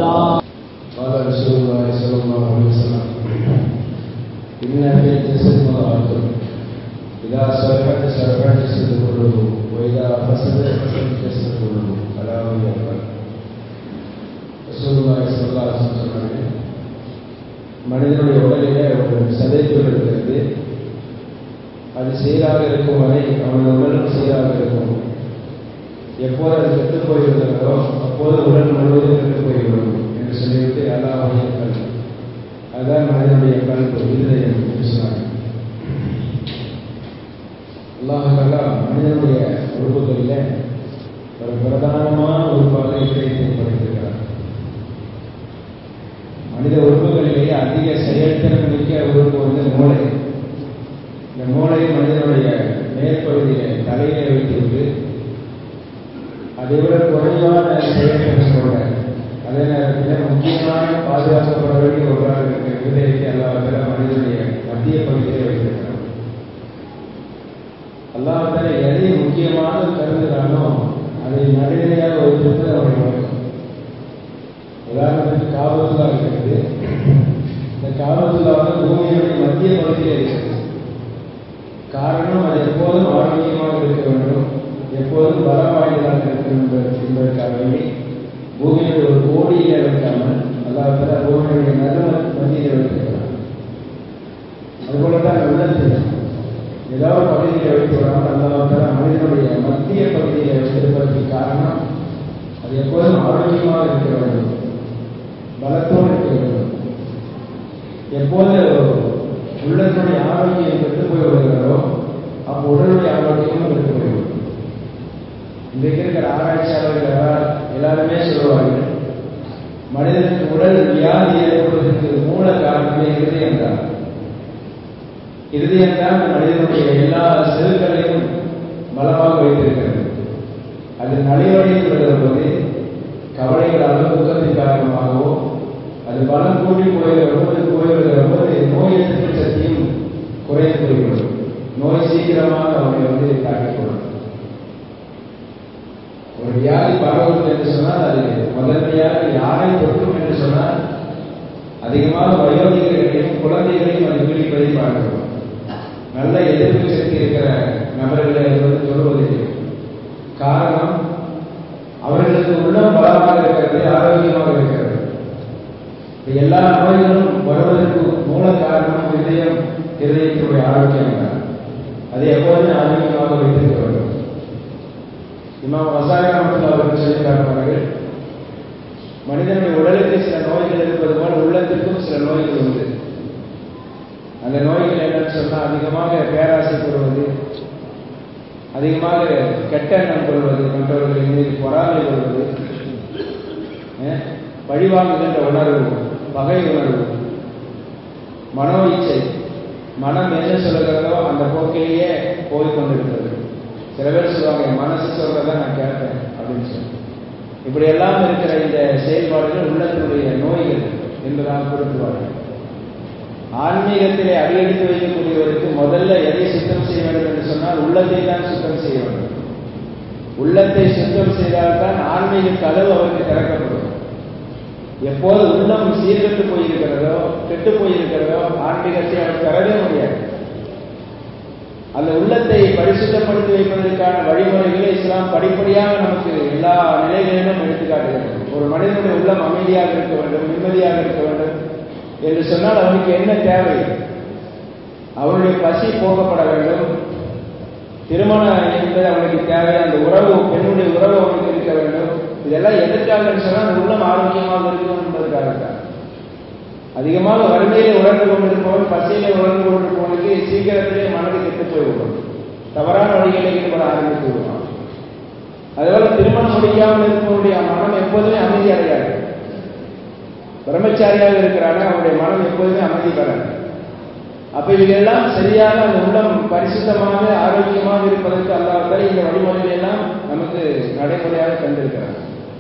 الله قال رسول الله صلى الله عليه وسلم إن في الجسد مضغة إذا صلحت صلح الجسد كله وإذا فسدت فسد الجسد كله ألا وهي القلب رسول الله صلى الله عليه وسلم சொன்னாங்க மனிதனுடைய உடலிலே ஒரு சதைத்தொல் இருக்கிறது அது சீராக இருக்கும் வரை அவனது உடலும் சீராக இருக்கும் எப்போது அது கெட்டு போய்விடுகிறதோ அப்போது உடல் முழுவதும் கெட்டு போய்விடும் என்று சொல்லிவிட்டு அல்லாஹுடைய கல்வி அதுதான் மனிதனுடைய கல்வி இருதயம் என்று சொன்னாங்க அல்லாஹல்லா மனிதனுடைய உறுப்புகளில் ஒரு பிரதானமான உறுப்பாக இதயத்தை படைத்திருக்கிறார் மனித உறுப்புகளிலேயே அதிக செயல்திறன் மிக்க உறுப்பு வந்து மூளை இந்த மூளை மனிதனுடைய மேற்பகுதியில தலையிலே வைத்துவிட்டு அதை விட குறைவான செயல்திறன் கொண்ட அதே நேரத்தில் முக்கியமான பாதுகாக்கப்பட வேண்டிய ஒன்றாக இருக்கிற இதயத்தை அல்லாஹால மனிதனுடைய மத்திய பகுதியிலே வைத்திருக்கிறார் அல்லாஹால எதை முக்கியமாக கருதுகிறானோ அதை நடுநிலையாக வைத்திருப்பது அவருடைய நோக்கம் உதாரணத்துக்கு காபத்துல்லா இருக்கிறது இந்த காபத்துல்லா வந்து பூமியினுடைய மத்திய பகுதியிலே இருக்கிறது காரணம் அது எப்போதும் ஆரோக்கியமாக இருக்க வேண்டும் எப்போதும் பலம் வாய்ந்ததாக இருக்க வேண்டும் என்பதற்காக வேண்டி பூமியில் ஒரு கோடியிலே வைக்காமல் அல்லாஹால பூமியுடைய நடுவ மத்தியிலே வைத்திருக்கிறார் அதுபோலதான் உள்ளத்தில் ஏதாவது பகுதியில் வைத்து விடாமல் அல்லாஹால மனிதனுடைய மத்திய பகுதியில் வைத்திருப்பதற்கு காரணம் அது எப்போதும் ஆரோக்கியமாக இருக்க வேண்டும் பலத்தோடு இருக்க வேண்டும் எப்போது உள்ளத்தினுடைய ஆரோக்கியம் கெட்டு போய் விடுகிறதோ அப்போ உடலுடைய ஆரோக்கியமும் கெட்டு போய்விடும் இன்றைக்கு இருக்கிற ஆராய்ச்சியாளர்கள் எல்லாரும் எல்லாருமே சொல்லுவார்கள் மனிதனுக்கு உடல் வியாதி ஏற்படுவதற்கு மூல காரணமே இருதயம் தான் இருதயம் தான் மனிதனுடைய எல்லா செல்களையும் பலமாக வைத்திருக்கிறது அது நலிவடைந்து விடுகிற போது கவலைகளாலோ துக்கத்தின் காரணமாகவோ அது பலம் கூடி போய்கிற போது போய்விடுகிற போது நோய் எதிர்ப்பு சக்தியும் குறைந்து போய்விடும் நோய் சீக்கிரமாக அவனை வந்து தாக்கிக்கொள்ளும் ஒரு வியாதி பரவுவது என்று சொன்னால் அது முதன்மையாக யாரை தொற்றும் என்று சொன்னால் அதிகமாக வயோதிகர்களையும் குழந்தைகளையும் அது பிடிப்பதை பார்க்கிறோம் நல்ல எதிர்ப்பு சக்தி இருக்கிற நபர்களை வந்து சொல்வதில்லை காரணம் அவர்களுக்கு உள்ளம் பலமாக இருக்கிறது ஆரோக்கியமாக இருக்கிறது எல்லா நோய்களும் வருவதற்கு மூல காரணம் இதயம் இதயத்தினுடைய ஆரோக்கியம் தான் அதை எப்போதுமே ஆரோக்கியமாக வைத்திருக்க வேண்டும் இமாம் வசாயத்தில் அவர்கள் சொல்லி காட்டுவார்கள் மனிதனுடைய உடலுக்கு சில நோய்கள் இருப்பது போல் உள்ளத்திற்கும் சில நோய்கள் உண்டு அந்த நோய்கள் என்னன்னு சொன்னால் அதிகமாக பேராசைப்படுவது அதிகமாக கெட்ட எண்ணம் கொள்வது மற்றவர்களின் மீது பொறாமை கொள்வது பழிவாங்குகின்ற உணர்வு பகை உணர்வு மனோ இச்சை மனம் என்ன சொல்லுகிறதோ அந்த போக்கிலேயே போய்கொண்டிருக்கிறது சில பேர் சொல்லுவாங்க என் மனசு சொல்றத நான் கேட்பேன் அப்படின்னு சொல்லி இப்படி எல்லாம் இருக்கிற இந்த செயல்பாடுகள் உள்ளத்தினுடைய நோய்கள் என்பதாக குறிப்பிடுவார்கள் ஆன்மீகத்திலே அடியெடுத்து வைக்கக்கூடியவருக்கு முதல்ல எதை சுத்தம் செய்ய வேண்டும் என்று சொன்னால் உள்ளத்தை தான் சுத்தம் செய்ய வேண்டும் உள்ளத்தை சுத்தம் செய்தால்தான் ஆன்மீக கதவு அவருக்கு திறக்கப்படும் எப்போது உள்ளம் சீர்கெட்டு போயிருக்கிறதோ கெட்டு போயிருக்கிறதோ ஆன்மீகத்தை அவர் பெறவே முடியாது அந்த உள்ளத்தை பரிசுத்தப்படுத்தி வைப்பதற்கான வழிமுறைகளை இஸ்லாம் படிப்படியாக நமக்கு எல்லா நிலைகளிலும் எடுத்துக்காட்டுகிறது ஒரு மனிதனுடைய உள்ளம் அமைதியாக இருக்க வேண்டும் நிம்மதியாக இருக்க வேண்டும் என்று சொன்னால் அவனுக்கு என்ன தேவை அவனுடைய பசி போக்கப்பட வேண்டும் திருமணம் என்பது அவனுக்கு தேவை அந்த உறவு பெண்ணுடைய உறவு அவனுக்கு இருக்க வேண்டும் இதெல்லாம் எதற்காக சொன்னால் அந்த உள்ளம் ஆரோக்கியமாக இருக்கணும் என்பதற்காகத்தான் அதிகமாக வறுமையிலே உணர்ந்து கொண்டிருப்பவன் பசியிலே உணர்ந்து கொண்டிருப்பவனுக்கு சீக்கிரத்திலே மனது கெட்டு போய்விடும் தவறான வழிகளை ஈடுபட ஆரம்பித்து விடுவான் அதுபோல திருமணம் முடியாமல் இருப்பவனுடைய மனம் எப்போதுமே அமைதி அடையாது பிரம்மச்சாரியாக இருக்கிறாங்க அவனுடைய மனம் எப்போதுமே அமைதி பெறாது அப்ப இவைகளெல்லாம் சரியாக அந்த உள்ளம் பரிசுத்தமாக ஆரோக்கியமாக இருப்பதற்கு அல்லாத இந்த வழிமுறைகள் எல்லாம் நமக்கு நடைமுறையாக தந்திருக்கிறார்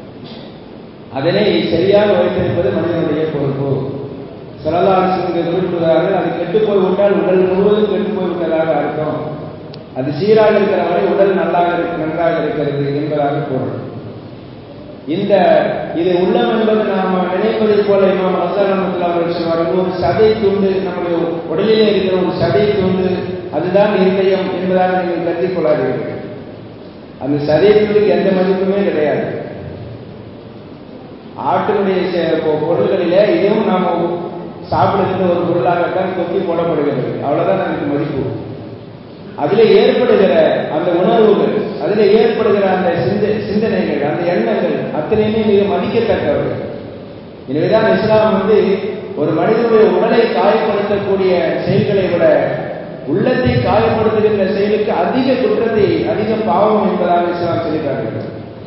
அதனை சரியாக வைத்திருப்பது மனிதனுடைய பொறுப்பு சிலலாசிங்க குறிப்பிடுகிறார்கள் அது கெட்டு போய் விட்டால் உடல் முழுவதும் கெட்டு போய் விட்டதாக அர்த்தம் அது சீராக இருக்கிற வரை உடல் நல்லாக நன்றாக இருக்கிறது என்பதாக பொருள் இந்த இது உள்ளம் என்பது நாம் போல இமாம் அசாரமத்தில் அவர்கள் சொல்வார்கள் ஒரு சதை துண்டு நம்முடைய உடலிலே இருக்கிற ஒரு சதை துண்டு அதுதான் இருதயம் என்பதாக நீங்கள் கருதிக் கொள்ளாதீர்கள் அந்த சதை துண்டுக்கு எந்த மதிப்புமே கிடையாது ஆட்டினுடைய பொருள்களிலே இதுவும் நாம் சாப்பிடுகின்ற ஒரு பொருளாகத்தான் கொத்தி போடப்படுகிறது அவ்வளவுதான் நமக்கு மதிப்பு அதில் ஏற்படுகிற அந்த உணர்வுகள் அதில் ஏற்படுகிற அந்த சிந்த சிந்தனைகள் அந்த எண்ணங்கள் அத்தனையுமே மிக மதிக்கத்தக்கவர்கள் எனவேதான் இஸ்லாம் வந்து ஒரு மனிதனுடைய உடலை காயப்படுத்தக்கூடிய செயல்களை விட உள்ளத்தை காயப்படுத்துகின்ற செயலுக்கு அதிக குற்றத்தை அதிக பாவம் என்பதாக இஸ்லாம் சொல்லிட்டார்கள்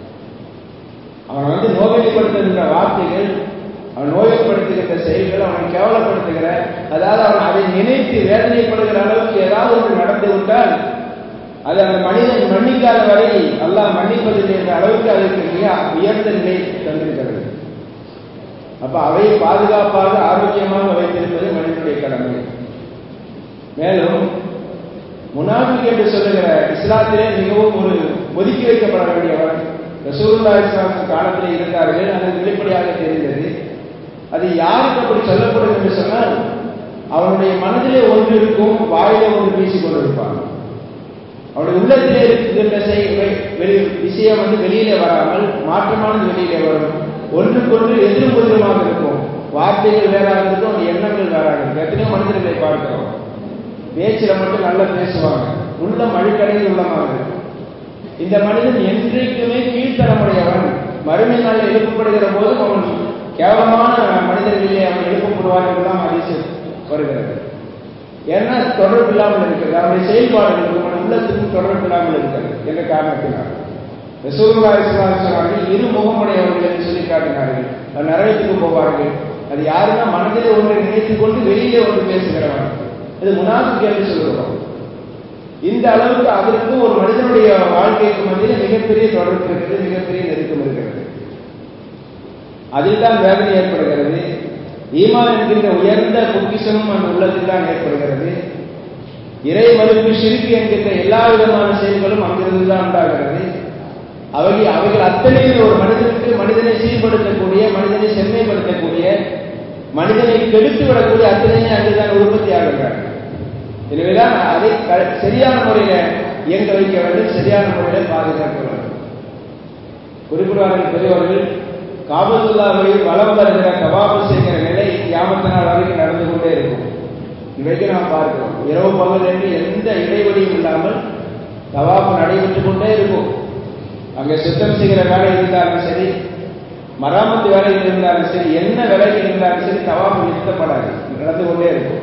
அவன் வந்து நோய்வழிப்படுத்துகின்ற வார்த்தைகள் அவன் நோயப்படுத்துகின்ற செயல்கள் அவனை கேவலப்படுத்துகிற அதாவது அவன் அதை நினைத்து வேதனைப்படுகிற அளவுக்கு ஏதாவது ஒன்று நடந்து விட்டால் அது அந்த மனிதன் மன்னிக்காத வரை அல்லாஹ் மன்னிப்பதில்லை என்ற அளவுக்கு அதற்கு மிக உயர்ந்த நிலை தந்திருக்கிறது அப்ப அவை பாதுகாப்பாக ஆரோக்கியமாக வைத்திருப்பது மனிதனுடைய கடமை மேலும் முனாபிக் என்று சொல்லுகிற இஸ்லாத்திலே மிகவும் ஒரு ஒதுக்கி வைக்கப்பட வேண்டியவர் ரசூலுல்லா இஸ்லாம் காலத்தில் இருந்தார்கள் அது வெளிப்படையாக தெரிந்தது அது யாருக்கு அப்படி சொல்லப்படும் என்று சொன்னால் அவனுடைய மனதிலே ஒன்று இருக்கும் வாயிலே ஒன்று பேசிக் கொண்டிருப்பான் அவனுடைய உள்ளத்திலே இருக்கின்ற வெளி விஷயம் வந்து வெளியிலே வராமல் மாற்றமானது வெளியிலே வரும் ஒன்றுக்கொன்று எதிரும் புதிரமாக இருக்கும் வார்த்தைகள் வேறாக இருக்கும் அந்த எண்ணங்கள் வேறாக இருக்கும் எத்தனையோ மனிதர்களை பார்க்கிறோம் பேச்சில் மட்டும் நல்லா பேசுவாங்க உள்ளம் அழுக்கடைந்து உள்ளமாக இருக்கும் இந்த மனிதன் என்றைக்குமே கீழ்த்தரமுடையவன் மறுமை நாள் எழுப்பப்படுகிற போதும் அவன் கேவலமான மனிதர்களிலே அவன் எழுப்பப்படுவார் என்றுதான் அதிசு வருகிறது ஏன்னா தொடர்பு இல்லாமல் இருக்கிறது அவனுடைய செயல்பாடுகளுக்கும் அவன் உள்ளத்துக்கும் தொடர்பு இல்லாமல் இருக்கிறது என்ற காரணத்தினால் ரசூல்லா இஸ்லாம் சொன்னார்கள் இரு முகமுடையவர்கள் என்று சொல்லி காட்டினார்கள் நரகத்துக்கு போவார்கள் அது யாருன்னா மனதிலே ஒன்றை நினைத்துக் கொண்டு வெளியிலே ஒன்று பேசுகிறவன் அது முனாஃபிக் என்று சொல்லுகிறோம் இந்த அளவுக்கு அதற்கும் ஒரு மனிதனுடைய வாழ்க்கைக்கு மத்தியில் மிகப்பெரிய தொடர்பு இருக்கிறது மிகப்பெரிய நெருக்கம் இருக்கிறது அதில் தான் வேதனை ஏற்படுகிறது ஈமான் என்கின்ற உயர்ந்த பொக்கிஷமும் அந்த உள்ளத்தில் தான் ஏற்படுகிறது இறை மறுப்பு சிரிப்பு என்கின்ற எல்லா விதமான செயல்களும் அங்கிருந்து தான் உண்டாகிறது அவைகள் அவைகள் அத்தனையுமே ஒரு மனிதனுக்கு மனிதனை சீர்படுத்தக்கூடிய மனிதனை செம்மைப்படுத்தக்கூடிய மனிதனை கெடுத்து விடக்கூடிய அத்தனையுமே அங்குதான் உற்பத்தி ஆகின்றார்கள் எனவேதான் அதை சரியான முறையில இயங்க வைக்க வேண்டும் சரியான முறையில பாதுகாக்க வேண்டும் குறிப்பிடுவார்கள் பெரியவர்கள் காபத்துல்லாவை வளம் வருகிற கபாபு செய்கிற நிலை கியாமத்த நாள் வரைக்கும் நடந்து கொண்டே இருக்கும் இன்றைக்கு நாம் பார்க்கிறோம் இரவு பகல் என்று எந்த இடைவெளியும் இல்லாமல் தவாப்பு நடைபெற்றுக் கொண்டே இருக்கும் அங்கே சுத்தம் செய்கிற வேலை இருந்தாலும் சரி மராமத்து வேலைகள் இருந்தாலும் சரி என்ன வேலைகள் இருந்தாலும் சரி தவாப்பு நிறுத்தப்படாது நடந்து கொண்டே இருக்கும்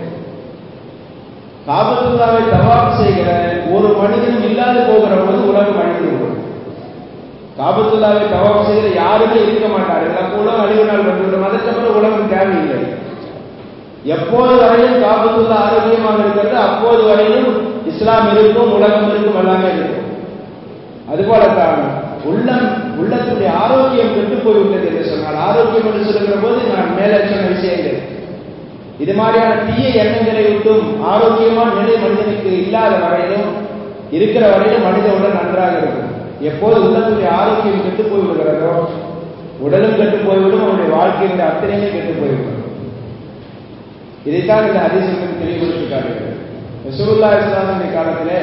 காபத்துல்லாவை தவாப் செய்கிற ஒரு மனிதனும் இல்லாது போகிற போது உலகம் அழிந்து விடும் காபத்துல்லாவை தவாப் செய்கிற யாருமே இருக்க மாட்டார்கள் அப்போ உலகம் அழிவு நாள் வந்துவிடும் அதுக்கப்புறம் உலகம் தேவையில்லை எப்போது வரையும் காபத்துல்லா ஆரோக்கியமாக இருக்கிறது அப்போது வரையும் இஸ்லாம் இருக்கும் உலகம் இருக்கும் எல்லாமே இருக்கும் அதுபோலத்தான் உள்ளம் உள்ளத்துடைய ஆரோக்கியம் கெட்டு போய்விட்டது என்று சொன்னால் ஆரோக்கியம் என்று சொல்லுகிற போது நான் மேலே சொன்ன விஷயங்கள் இது மாதிரியான தீய எண்ணங்களை விட்டும் ஆரோக்கியமான நிலை மனிதனுக்கு இல்லாத வரையிலும் இருக்கிற வரையிலும் மனித உடல் நன்றாக இருக்கும் எப்போது உள்ளத்துடைய ஆரோக்கியம் கெட்டு போய் விடுகிறதோ உடலும் கெட்டு போய்விடும் அவனுடைய வாழ்க்கையுடைய அத்தனையுமே கெட்டு போய்விடும் இதைத்தான் இந்த அதிசயம் தெளிவுபடுத்தி காட்டுகிறது ரசூலுல்லா இஸ்லாமிய காலத்தில்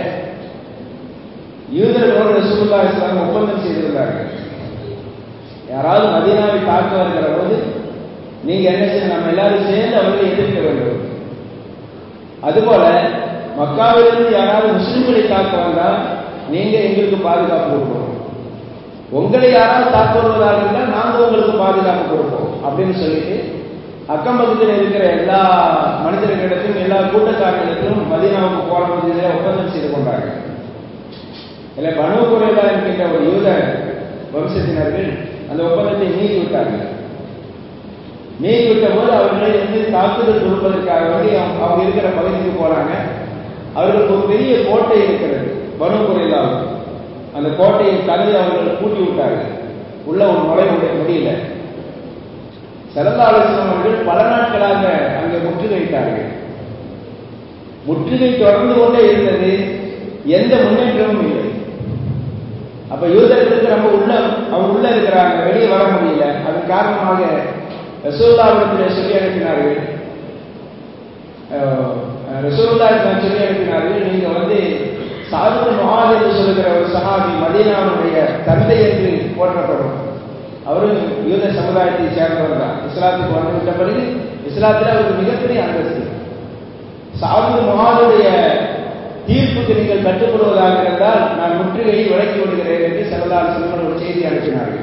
யூதர்களோடு ரசூலுல்லா இஸ்லாம் ஒப்பந்தம் செய்திருந்தார்கள் யாராவது மதீனாவை தாக்க வருகிற போது நீங்க என்ன செய்ய நம்ம எல்லாரும் சேர்ந்து அவர்களை எதிர்க்க வேண்டும் அதுபோல மக்காவிலிருந்து யாராவது முஸ்லிம்களை தாக்க வந்தால் நீங்க எங்களுக்கு பாதுகாப்பு கொடுப்போம் உங்களை யாராவது தாக்க வருவதாக இருந்தால் நாங்க உங்களுக்கு பாதுகாப்பு கொடுப்போம் அப்படின்னு சொல்லிட்டு அக்கம் பக்கத்தில் இருக்கிற எல்லா மனிதர்களிடத்திலும் எல்லா கூட்டக்காரர்களிடத்திலும் மதீனாவுக்கு போன பகுதியிலே ஒப்பந்தம் செய்து கொண்டார்கள் இல்லை பனு குறைதா என்கின்ற ஒரு யூத வம்சத்தினர்கள் அந்த ஒப்பந்தத்தை மீறி விட்டார்கள் மீறி விட்ட போது அவர்களை வந்து தாக்குதல் கொடுப்பதற்காக வேண்டி அவங்க இருக்கிற பகுதிக்கு போறாங்க அவர்களுக்கு ஒரு பெரிய கோட்டை இருக்கிறது பனு குறைதாவும் அந்த கோட்டையை தனது அவர்கள் பூட்டி விட்டார்கள் உள்ள ஒரு நுழைய முடியல செலந்தாலோசனம் அவர்கள் பல நாட்களாக அங்கே முற்றுகையிட்டார்கள் முற்றுகை தொடர்ந்து கொண்டே இருந்தது எந்த முன்னேற்றமும் இல்லை அப்ப யூதர்களுக்கு நம்ம உள்ள அவங்க உள்ள இருக்கிறாங்க வெளியே வர முடியல அதன் காரணமாக ரசூல்லாவிடத்தில் சொல்லி அனுப்பினார்கள் ரசூல்லா சொல்லி அனுப்பினார்கள் நீங்க வந்து சாது மகாத் என்று சொல்லுகிற ஒரு சஹாபி மதீனாவுடைய தந்தை என்று போற்றப்படும் அவரும் யூத சமுதாயத்தை சேர்ந்தவர் தான் இஸ்லாத்துக்கு வந்துவிட்ட பிறகு இஸ்லாத்தில் அவருக்கு மிகப்பெரிய அந்தஸ்து சாது மகாதுடைய தீர்ப்புக்கு நீங்கள் கட்டுப்படுவதாக இருந்தால் நான் முற்றுகையை விளக்கி விடுகிறேன் என்று செல்லதால் செல்வன் ஒரு செய்தி அனுப்பினார்கள்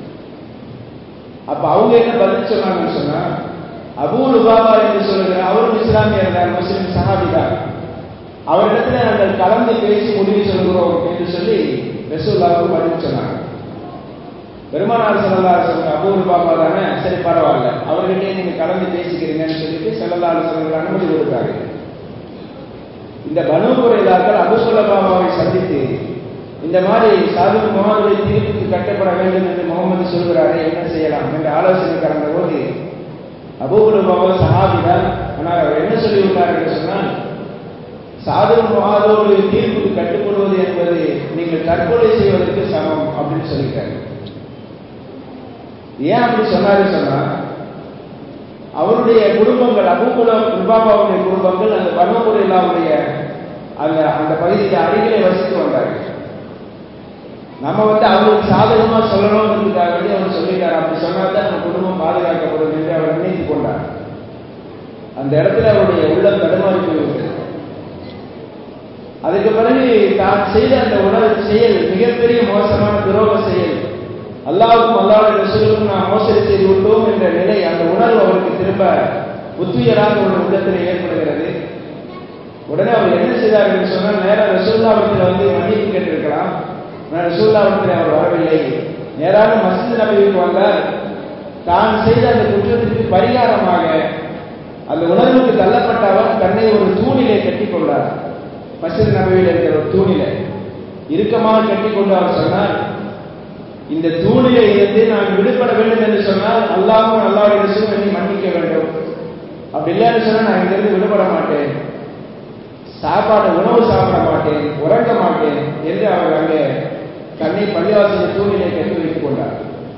அப்ப அவங்க என்ன பதில் சொன்னாங்கன்னு சொன்னா அபூ லுபாபா என்று சொல்லுகிற அவரும் இஸ்லாமியர் தான் முஸ்லிம் சஹாபி தான் அவரிடத்துல நாங்கள் கலந்து பேசி முடிவு சொல்கிறோம் என்று சொல்லி ரசூல்லாவுக்கு பதில் சொன்னாங்க பெருமானார் செல்லல்லாறு சொல்லுங்க அபூர் பாபா தானே சரி பரவாயில்ல அவர்கிட்டே நீங்க கலந்து பேசிக்கிறீங்கன்னு சொல்லிட்டு செல்லல்லாறு சொல்லுங்க அனுமதி கொடுத்தாங்க இந்த பனுபுரையிலாக்கள் அபுசுல்ல பாபாவை சந்தித்து இந்த மாதிரி சாது முகமதுடைய தீர்ப்புக்கு கட்டப்பட வேண்டும் என்று முகமது சொல்கிறாரே என்ன செய்யலாம் என்று ஆலோசனை கலந்த போது அபூபுல் பாபா சஹாபிதான் ஆனால் அவர் என்ன சொல்லிவிட்டார் என்று சொன்னால் சாது முகாதோடு தீர்ப்புக்கு கட்டுப்படுவது என்பது நீங்கள் தற்கொலை செய்வதற்கு சமம் அப்படின்னு சொல்லிட்டாரு ஏன் அப்படி சொன்னாரு சொன்னா அவருடைய குடும்பங்கள் அபூபுல ருபாபாவுடைய குடும்பங்கள் அந்த பர்மபுரிலாவுடைய அந்த அந்த பகுதியில் அருகிலே வசித்து வந்தார்கள் நம்ம வந்து அவங்களுக்கு சாதகமா சொல்லணும்ன்றதுக்காக வேண்டி அவர் சொல்லிட்டார் அப்படி சொன்னால்தான் நம்ம குடும்பம் பாதுகாக்கப்படும் என்று அவர் நினைத்து கொண்டார் அந்த இடத்துல அவருடைய உள்ளம் தடுமாறி போய்விட்டது அதுக்கு பிறகு தான் செய்த அந்த உணவு செயல் மிகப்பெரிய மோசமான துரோக செயல் அல்லாவுக்கும் அல்லாவுடைய ரசூலுக்கும் நாம் மோசடி செய்து விட்டோம் என்ற நிலை அந்த உணர்வு அவருக்கு திரும்ப புத்துயராக ஒரு உள்ளத்தில் ஏற்படுகிறது உடனே அவர் என்ன செய்தார் என்று சொன்னால் நேராக ரசூல்லாவிடத்தில் வந்து மன்னிப்பு கேட்டிருக்கலாம் ஆனால் ரசூல்லாவிடத்தில் அவர் வரவில்லை நேராக மசித் நபிக்கு வந்தார் தான் செய்த அந்த குற்றத்திற்கு பரிகாரமாக அந்த உணர்வுக்கு தள்ளப்பட்ட அவர் தன்னை ஒரு தூணிலே கட்டி கொண்டார் மசித் நபியில் இருக்கிற ஒரு தூணிலே இறுக்கமாக கட்டி கொண்டு அவர் சொன்னார் இந்த தூணிலே இருந்து நான் விடுபட வேண்டும் என்று சொன்னால் அல்லாவும் அல்லாவுடைய ரசூலும் என்னை மன்னிக்க வேண்டும் அப்படி இல்லைன்னு சொன்னால் நான் இங்கிருந்து விடுபட மாட்டேன் சாப்பாடு உணவு சாப்பிட மாட்டேன் உறங்க மாட்டேன் என்று அவர் அங்கே தன்னை பள்ளிவாசல் தூணிலே கட்டி வைத்துக் கொண்டார்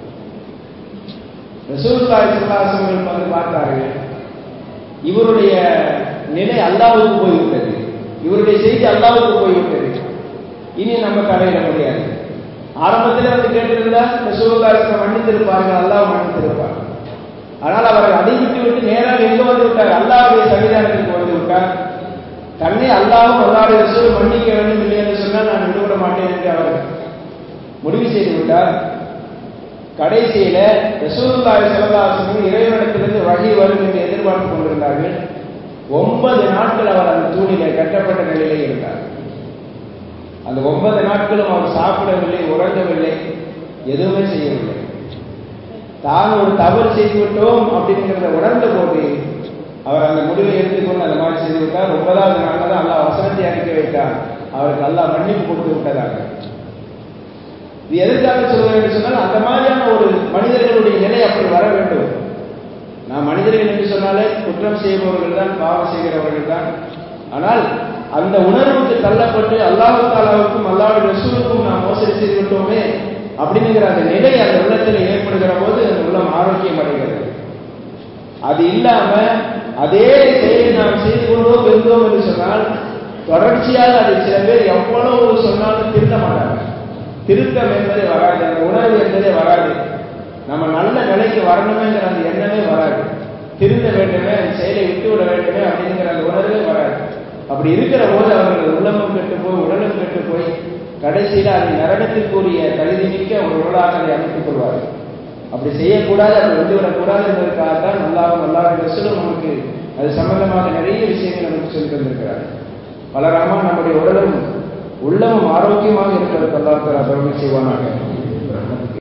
ரசூல்லாய் சுல்லாசங்கள் வந்து பார்த்தார்கள் இவருடைய நிலை அல்லாவுக்கு போய்விட்டது இவருடைய செய்தி அல்லாவுக்கு போய்விட்டது இனி நம்ம தடையிட முடியாது ஆரம்பத்தில் வந்து கேட்டிருந்தா ரசூல்லாசனை மன்னித்திருப்பார்கள் அல்லாஹ் மன்னித்திருப்பார் ஆனால் அவர் அதை விட்டு விட்டு நேராக எங்க வந்து விட்டார் அல்லாவுடைய சன்னிதானத்திற்கு வந்து விட்டார் தன்னை அல்லாவும் அல்லாவுடைய ரசூல் மன்னிக்க வேண்டும் இல்லை என்று சொன்னால் நான் விடுவிட மாட்டேன் என்று அவர் முடிவு செய்து விட்டார் கடைசியில ரசூலுல்லாஹி ஸல்லல்லாஹு இறைவனிடத்திலிருந்து வழி வரும் என்று எதிர்பார்த்து கொண்டிருந்தார்கள் ஒன்பது நாட்கள் அவர் அந்த தூணிலே கட்டப்பட்ட நிலையிலே இருந்தார் அந்த ஒன்பது நாட்களும் அவர் சாப்பிடவில்லை உறங்கவில்லை எதுவுமே செய்யவில்லை தான் ஒரு தவறு செய்து விட்டோம் அப்படிங்கிறத உணர்ந்த போது அவர் அந்த முடிவை எடுத்துக்கொண்டு அந்த மாதிரி செய்து விட்டார் ஒன்பதாவது நாளில் தான் அல்லாஹ் வசனத்தை அனுப்பி வைத்தார் அவருக்கு அல்லாஹ் மன்னிப்பு கொடுத்து விட்டதாக இது எதற்காக சொல்கிறேன் என்று சொன்னால் அந்த மாதிரியான ஒரு மனிதர்களுடைய நிலை அப்படி வர வேண்டும் நான் மனிதர்கள் என்று சொன்னாலே குற்றம் செய்பவர்கள் தான் பாவம் செய்கிறவர்கள் தான் ஆனால் அந்த உணர்வுக்கு தள்ளப்பட்டு அல்லாஹு தாலாவுக்கும் அல்லாஹ் ரசூலுக்கும் நாம் மோசடி செய்து விட்டோமே அப்படிங்கிற அந்த நிலை அந்த உள்ளத்தில் ஏற்படுகிற போது அந்த உள்ளம் ஆரோக்கியம் அடைகிறது அது இல்லாம அதே செயலை நாம் செய்து கொண்டோம் இருந்தோம் என்று சொன்னால் தொடர்ச்சியாக அதை சில பேர் எவ்வளவு சொன்னாலும் திருத்த மாட்டாங்க திருத்தம் என்பதே வராது அந்த உணர்வு என்பதே வராது நம்ம நல்ல நிலைக்கு வரணுமேங்கிற அந்த எண்ணமே வராது திருந்த வேண்டுமே அந்த செயலை விட்டுவிட வேண்டுமே அப்படிங்கிற அந்த உணர்வே வராது அப்படி இருக்கிற போது அவர்கள் உள்ளமும் கெட்டு போய் உடலும் கெட்டு போய் கடைசியில் அதை நரகத்திற்குரிய தகுதி மிக்க ஒரு உடலாக அதை அமைத்துக் கொள்வார்கள் அப்படி செய்யக்கூடாது அப்படி வந்துவிடக்கூடாது என்பதற்காகத்தான் நல்லாவும் நல்லாவும் ரசூலும் நமக்கு அது சம்பந்தமாக நிறைய விஷயங்கள் நமக்கு சொல்லி தந்திருக்கிறார் பலராமா நம்முடைய உடலும் உள்ளமும் ஆரோக்கியமாக இருக்கிறது அல்லாஹ் தலா செய்வானாக